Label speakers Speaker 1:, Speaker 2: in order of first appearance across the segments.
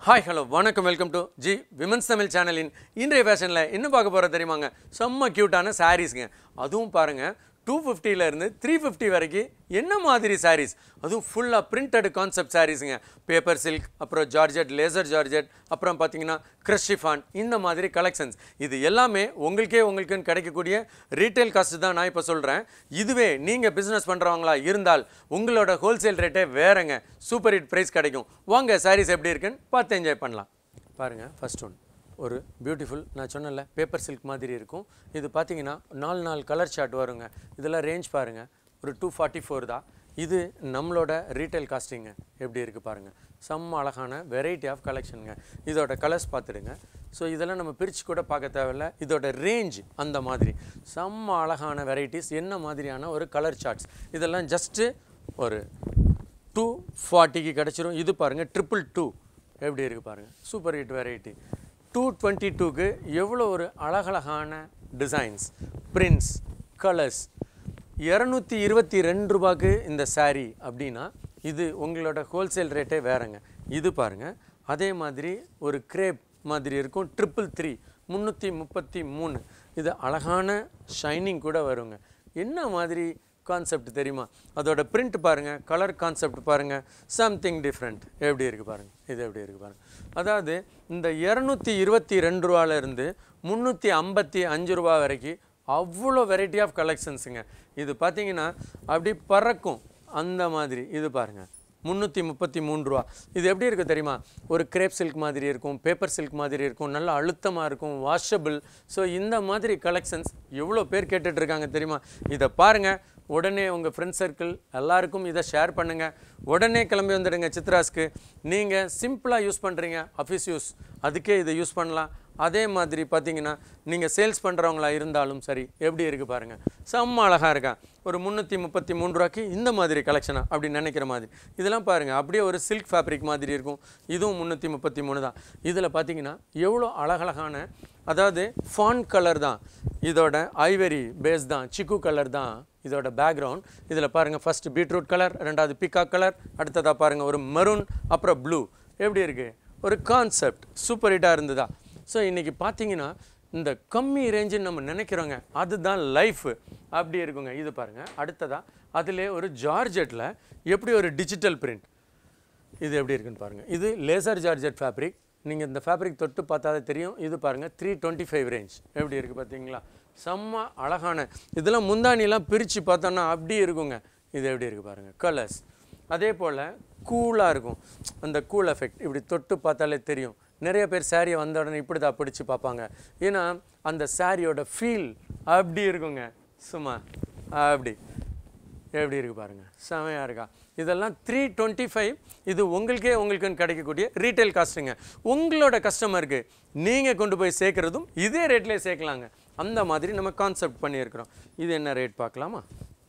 Speaker 1: hi hello வணக்கம் welcome to G women's Tamil சேனலின் இன்றைய ஃபேஷனில் என்ன பார்க்க போகிற தெரியுமாங்க செம்ம க்யூட்டான சாரீஸ்ங்க அதுவும் பாருங்கள் டூ இருந்து த்ரீ ஃபிஃப்டி வரைக்கும் என்ன மாதிரி சாரீஸ் அதுவும் ஃபுல்லாக பிரிண்டட் கான்செப்ட் சாரீஸுங்க பேப்பர் சில்க் அப்புறம் ஜார்ஜெட் லேசர் ஜார்ஜெட் அப்புறம் பார்த்தீங்கன்னா க்ரஷிஃபான் இந்த மாதிரி கலெக்ஷன்ஸ் இது எல்லாமே உங்களுக்கே உங்களுக்குன்னு கிடைக்கக்கூடிய ரீட்டைல் காஸ்ட் தான் நான் இப்போ சொல்கிறேன் இதுவே நீங்கள் பிஸ்னஸ் பண்ணுறவங்களா இருந்தால் உங்களோட ஹோல்சேல் ரேட்டே வேறங்க சூப்பர் ஹிட் ப்ரைஸ் கிடைக்கும் வாங்க சாரீஸ் எப்படி இருக்குன்னு பார்த்து என்ஜாய் பண்ணலாம் பாருங்கள் ஃபர்ஸ்ட் ஒன் ஒரு பியூட்டிஃபுல் நான் சொன்னல பேப்பர் சில்க் மாதிரி இருக்கும் இது பார்த்தீங்கன்னா நாலு நாலு கலர் சார்ட் வருங்க இதெல்லாம் ரேஞ்ச் பாருங்கள் ஒரு டூ ஃபார்ட்டி ஃபோர் தான் இது நம்மளோட ரீட்டைல் காஸ்டிங்க எப்படி இருக்குது பாருங்கள் செம்ம அழகான வெரைட்டி ஆஃப் கலெக்ஷனுங்க இதோட கலர்ஸ் பார்த்துடுங்க ஸோ இதெல்லாம் நம்ம பிரித்து கூட பார்க்க தேவையில்ல இதோட ரேஞ்ச் அந்த மாதிரி செம்ம அழகான வெரைட்டிஸ் என்ன மாதிரியான ஒரு கலர் சார்ட்ஸ் இதெல்லாம் ஜஸ்ட்டு ஒரு டூ ஃபார்ட்டிக்கு கிடச்சிரும் இது பாருங்கள் ட்ரிபிள் டூ எப்படி இருக்குது பாருங்கள் super hit variety two twenty டூக்கு எவ்வளோ ஒரு அழகழகான டிசைன்ஸ் பிரிண்ட்ஸ் கலர்ஸ் இரநூத்தி இருபத்தி ரெண்டு ரூபாய்க்கு இந்த saree அப்படின்னா இது உங்களோட ஹோல்சேல் ரேட்டே வேறங்க இது பாருங்கள் அதே மாதிரி ஒரு கிரேப் மாதிரி இருக்கும் ட்ரிபிள் த்ரீ முந்நூற்றி முப்பத்தி மூணு இது அழகான ஷைனிங் கூட வருங்க என்ன மாதிரி கான்செப்ட் தெரியுமா அதோட பிரிண்ட் பாருங்கள் கலர் கான்செப்ட் பாருங்கள் சம்திங் டிஃப்ரெண்ட் எப்படி இருக்குது பாருங்கள் இது எப்படி இருக்குது பாருங்கள் அதாவது இந்த இரநூத்தி இருபத்தி ரெண்டு ரூபாலேருந்து முந்நூற்றி ஐம்பத்தி அஞ்சு ரூபா வரைக்கும் அவ்வளோ வெரைட்டி ஆஃப் கலெக்ஷன்ஸுங்க இது பார்த்தீங்கன்னா அப்படி பறக்கும் அந்த மாதிரி இது பாருங்கள் முந்நூற்றி முப்பத்தி மூணு ரூபா இது எப்படி இருக்குது தெரியுமா ஒரு கிரேப் சில்க் மாதிரி இருக்கும் பேப்பர் சில்க் மாதிரி இருக்கும் நல்ல அழுத்தமாக இருக்கும் வாஷபிள் ஸோ இந்த மாதிரி கலெக்ஷன்ஸ் எவ்வளோ பேர் கேட்டுட்டு இருக்காங்க தெரியுமா இதை பாருங்கள் உடனே உங்கள் ஃப்ரெண்ட் சர்க்கிள் எல்லாருக்கும் இதை ஷேர் பண்ணுங்கள் உடனே கிளம்பி வந்துடுங்க சித்ராஸ்க்கு நீங்கள் சிம்பிளாக யூஸ் பண்ணுறீங்க ஆஃபீஸ் யூஸ் அதுக்கே இதை யூஸ் பண்ணலாம் அதே மாதிரி பார்த்தீங்கன்னா நீங்கள் சேல்ஸ் பண்ணுறவங்களா இருந்தாலும் சரி எப்படி இருக்குது பாருங்கள் செம்ம அழகாக இருக்கா ஒரு முந்நூற்றி முப்பத்தி மூணு ரூபாய்க்கு இந்த மாதிரி கலெக்ஷனாக அப்படி நினைக்கிற மாதிரி இதெல்லாம் பாருங்கள் அப்படியே ஒரு சில்க் ஃபேப்ரிக் மாதிரி இருக்கும் இதுவும் முந்நூற்றி முப்பத்தி மூணு தான் இதில் பார்த்தீங்கன்னா எவ்வளோ அழகழகான அதாவது ஃபான் கலர் தான் இதோட ஐவரி பேஸ் தான் சிக்கு கலர் தான் இதோட பேக்ரவுண்ட் இதில் பாருங்கள் ஃபர்ஸ்ட் பீட்ரூட் கலர் ரெண்டாவது பிகாக் கலர் அடுத்ததாக பாருங்கள் ஒரு மெரூன் அப்புறம் ப்ளூ எப்படி இருக்குது ஒரு கான்செப்ட் சூப்பர் ஹிட்டாக இருந்ததா ஸோ இன்றைக்கி பார்த்தீங்கன்னா இந்த கம்மி ரேஞ்சுன்னு நம்ம நினைக்கிறோங்க அதுதான் லைஃப் அப்படி இருக்குங்க இது பாருங்கள் அடுத்ததாக அதிலே ஒரு ஜார்ஜெட்டில் எப்படி ஒரு டிஜிட்டல் பிரிண்ட் இது எப்படி இருக்குன்னு பாருங்கள் இது லேசர் ஜார்ஜெட் ஃபேப்ரிக் நீங்கள் இந்த ஃபேப்ரிக் தொட்டு பார்த்தாலே தெரியும் இது பாருங்கள் த்ரீ டுவெண்ட்டி ஃபைவ் ரேஞ்ச் எப்படி இருக்குது பார்த்தீங்களா செம்ம அழகான இதெல்லாம் முந்தானியெல்லாம் பிரித்து பார்த்தோன்னா அப்படி இருக்குங்க இது எப்படி இருக்குது பாருங்கள் கலர்ஸ் அதே போல் கூலாக இருக்கும் அந்த கூல் எஃபெக்ட் இப்படி தொட்டு பார்த்தாலே தெரியும் நிறைய பேர் சாரியை வந்த உடனே இப்படி தான் பிடிச்சி பார்ப்பாங்க ஏன்னா அந்த சாரியோட ஃபீல் அப்படி இருக்குங்க சும்மா அப்படி எப்படி இருக்கு பாருங்க செமையாக இருக்கா இதெல்லாம் த்ரீ டுவெண்ட்டி ஃபைவ் இது உங்களுக்கே உங்களுக்குன்னு கிடைக்கக்கூடிய ரீட்டைல் காஸ்ட்டுங்க உங்களோட கஸ்டமருக்கு நீங்கள் கொண்டு போய் சேர்க்குறதும் இதே ரேட்லேயே சேர்க்கலாங்க அந்த மாதிரி நம்ம கான்செப்ட் பண்ணியிருக்கிறோம் இது என்ன ரேட் பார்க்கலாமா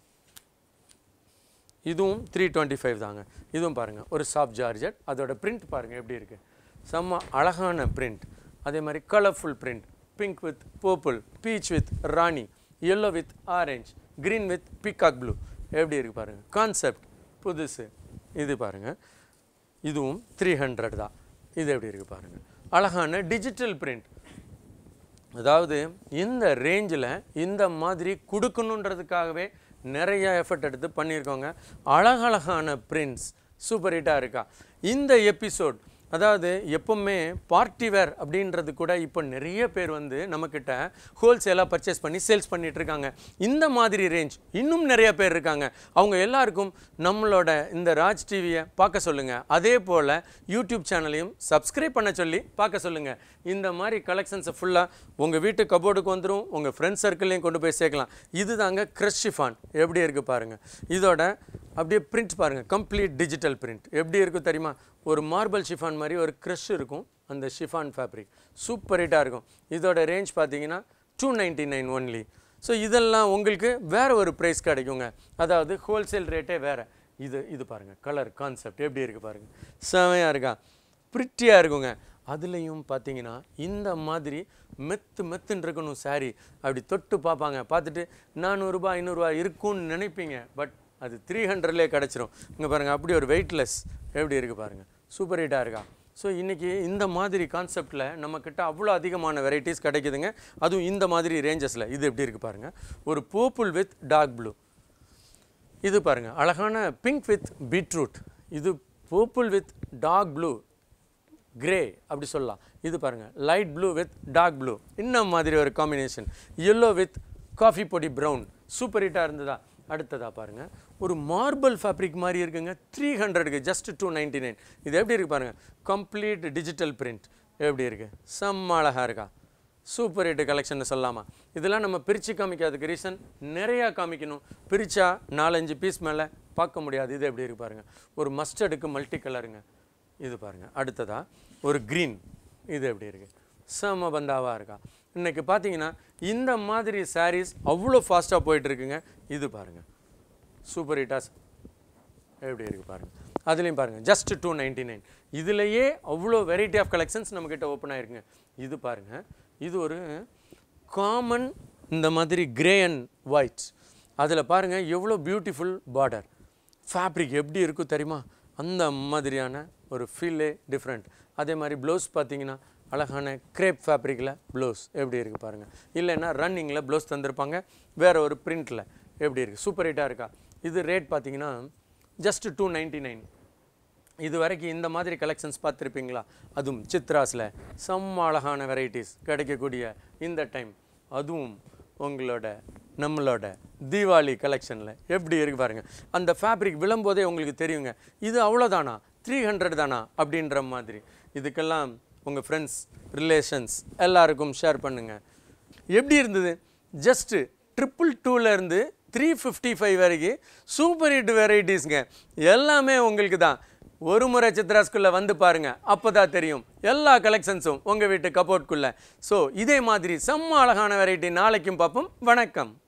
Speaker 1: இதுவும் த்ரீ டுவெண்ட்டி ஃபைவ் தாங்க இதுவும் பாருங்கள் ஒரு சாஃப்ட் ஜார்ஜெட் அதோட பிரிண்ட் பாருங்கள் எப்படி இருக்குது செம்ம அழகான பிரிண்ட் அதே மாதிரி colourful print pink with purple peach with rani yellow with orange green with peacock blue எப்படி இருக்குது பாருங்கள் கான்செப்ட் புதுசு இது பாருங்கள் இதுவும் த்ரீ ஹண்ட்ரட் தான் இது எப்படி இருக்குது பாருங்கள் அழகான டிஜிட்டல் பிரிண்ட் அதாவது இந்த ரேஞ்சில் இந்த மாதிரி கொடுக்கணுன்றதுக்காகவே நிறைய எஃபர்ட் எடுத்து பண்ணியிருக்கோங்க அழகழகான பிரிண்ட்ஸ் சூப்பர் ஹிட்டாக இருக்கா இந்த எபிசோட் அதாவது எப்பவுமே பார்ட்டி வேர் அப்படின்றது கூட இப்போ நிறைய பேர் வந்து நம்மக்கிட்ட ஹோல்சேலாக பர்ச்சேஸ் பண்ணி சேல்ஸ் பண்ணிட்டு இருக்காங்க இந்த மாதிரி ரேஞ்ச் இன்னும் நிறைய பேர் இருக்காங்க அவங்க எல்லாருக்கும் நம்மளோட இந்த ராஜ் டிவியை பார்க்க சொல்லுங்கள் அதே போல் யூடியூப் சேனலையும் சப்ஸ்கிரைப் பண்ண சொல்லி பார்க்க சொல்லுங்கள் இந்த மாதிரி கலெக்ஷன்ஸை ஃபுல்லாக உங்கள் வீட்டு கபோர்டுக்கு வந்துடும் உங்கள் ஃப்ரெண்ட்ஸ் சர்க்கிள்லையும் கொண்டு போய் சேர்க்கலாம் இது தாங்க க்ரஷ் ஷிஃபான் எப்படி இருக்குது பாருங்கள் இதோட அப்படியே பிரிண்ட் பாருங்கள் கம்ப்ளீட் டிஜிட்டல் பிரிண்ட் எப்படி இருக்கும் தெரியுமா ஒரு மார்பிள் ஷிஃபான் மாதிரி ஒரு க்ரஷ் இருக்கும் அந்த ஷிஃபான் ஃபேப்ரிக் சூப்பர் ஹிட்டாக இருக்கும் இதோட ரேஞ்ச் பார்த்தீங்கன்னா two ninety nine only so இதெல்லாம் உங்களுக்கு வேறு ஒரு ப்ரைஸ் கிடைக்குங்க அதாவது ஹோல்சேல் ரேட்டே வேறு இது இது பாருங்கள் கலர் கான்செப்ட் எப்படி இருக்குது பாருங்கள் செமையாக இருக்கா ப்ரிட்டியாக இருக்குங்க அதுலேயும் பார்த்தீங்கன்னா இந்த மாதிரி மெத்து மெத்துன்னு இருக்கணும் saree அப்படி தொட்டு பார்ப்பாங்க பார்த்துட்டு நானூறுரூபா ஐநூறுரூவா இருக்கும்னு நினைப்பீங்க பட் அது த்ரீ ஹண்ட்ரட்லேயே கிடச்சிரும் இங்கே பாருங்கள் அப்படி ஒரு வெயிட்லெஸ் எப்படி இருக்குது பாருங்கள் சூப்பர் ஹிட்டாக இருக்கா ஸோ இன்றைக்கி இந்த மாதிரி கான்செப்டில் நம்மக்கிட்ட அவ்வளோ அதிகமான வெரைட்டிஸ் கிடைக்குதுங்க அதுவும் இந்த மாதிரி ரேஞ்சஸில் இது எப்படி இருக்குது பாருங்கள் ஒரு பர்பிள் வித் டார்க் ப்ளூ இது பாருங்கள் அழகான பிங்க் வித் பீட்ரூட் இது purple with dark blue grey அப்படி சொல்லலாம் இது பாருங்கள் light blue with dark blue இன்னும் மாதிரி ஒரு காம்பினேஷன் yellow வித் காஃபி பொடி ப்ரௌன் சூப்பர் ஹிட்டாக இருந்ததா அடுத்ததா பாருங்கள் ஒரு மார்பிள் ஃபேப்ரிக் மாதிரி இருக்குங்க த்ரீ ஹண்ட்ரடுக்கு ஜஸ்ட் டூ நைன்டி நைன் இது எப்படி இருக்குது பாருங்கள் கம்ப்ளீட் டிஜிட்டல் பிரிண்ட் எப்படி இருக்குது செம்ம அழகாக இருக்கா சூப்பர் ஹிட் கலெக்ஷன் சொல்லலாமா இதெல்லாம் நம்ம பிரித்து காமிக்காததுக்கு ரீசன் நிறையா காமிக்கணும் பிரித்தா நாலஞ்சு பீஸ் மேலே பார்க்க முடியாது இது எப்படி இருக்கு பாருங்கள் ஒரு மஸ்டர்டுக்கு மல்டி கலருங்க இது பாருங்கள் அடுத்ததா ஒரு க்ரீன் இது எப்படி இருக்குது செம பந்தாவாக இருக்கா இன்னைக்கு பார்த்தீங்கன்னா இந்த மாதிரி sarees அவ்வளோ ஃபாஸ்ட்டாக போயிட்டுருக்குங்க இது பாருங்கள் சூப்பர் ஹிட்டாஸ் எப்படி இருக்குது பாருங்கள் அதுலேயும் பாருங்கள் ஜஸ்ட் டூ நைன்ட்டி நைன் இதுலேயே அவ்வளோ வெரைட்டி ஆஃப் கலெக்ஷன்ஸ் நம்மக்கிட்ட ஓப்பன் ஆயிருக்குங்க இது பாருங்கள் இது ஒரு காமன் இந்த மாதிரி கிரே அண்ட் ஒயிட் அதில் பாருங்கள் எவ்வளோ பியூட்டிஃபுல் பார்டர் ஃபேப்ரிக் எப்படி இருக்கும் தெரியுமா அந்த மாதிரியான ஒரு ஃபீலே டிஃப்ரெண்ட் அதே மாதிரி ப்ளவுஸ் பார்த்தீங்கன்னா அழகான கிரேப் ஃபேப்ரிக்கில் ப்ளவுஸ் எப்படி இருக்குது பாருங்கள் இல்லைன்னா ரன்னிங்கில் ப்ளவுஸ் தந்திருப்பாங்க வேறு ஒரு பிரிண்ட்டில் எப்படி இருக்குது சூப்பர் ஹிட்டாக இருக்கா இது ரேட் பார்த்தீங்கன்னா ஜஸ்ட் டூ நைன்ட்டி நைன் இது வரைக்கும் இந்த மாதிரி கலெக்ஷன்ஸ் பார்த்துருப்பீங்களா அதுவும் சித்ராஸில் செம்ம அழகான வெரைட்டிஸ் கிடைக்கக்கூடிய இந்த டைம் அதுவும் உங்களோட நம்மளோட தீபாவளி கலெக்ஷனில் எப்படி இருக்கு பாருங்கள் அந்த ஃபேப்ரிக் விழும்போதே உங்களுக்கு தெரியுங்க இது அவ்வளோதானா த்ரீ ஹண்ட்ரட் தானா அப்படின்ற மாதிரி இதுக்கெல்லாம் உங்கள் ஃப்ரெண்ட்ஸ் ரிலேஷன்ஸ் எல்லாருக்கும் ஷேர் பண்ணுங்கள் எப்படி இருந்தது ஜஸ்ட்டு ட்ரிபிள் டூலேருந்து த்ரீ ஃபிஃப்டி ஃபைவ் வரைக்கும் சூப்பர் ஹிட் வெரைட்டிஸ்ங்க எல்லாமே உங்களுக்கு தான் ஒரு முறை சித்ராஸ்குள்ளே வந்து பாருங்க அப்போ தான் தெரியும் எல்லா கலெக்ஷன்ஸும் உங்கள் வீட்டு கபோர்ட்குள்ளே ஸோ இதே மாதிரி செம்ம அழகான வெரைட்டி நாளைக்கும் பார்ப்போம் வணக்கம்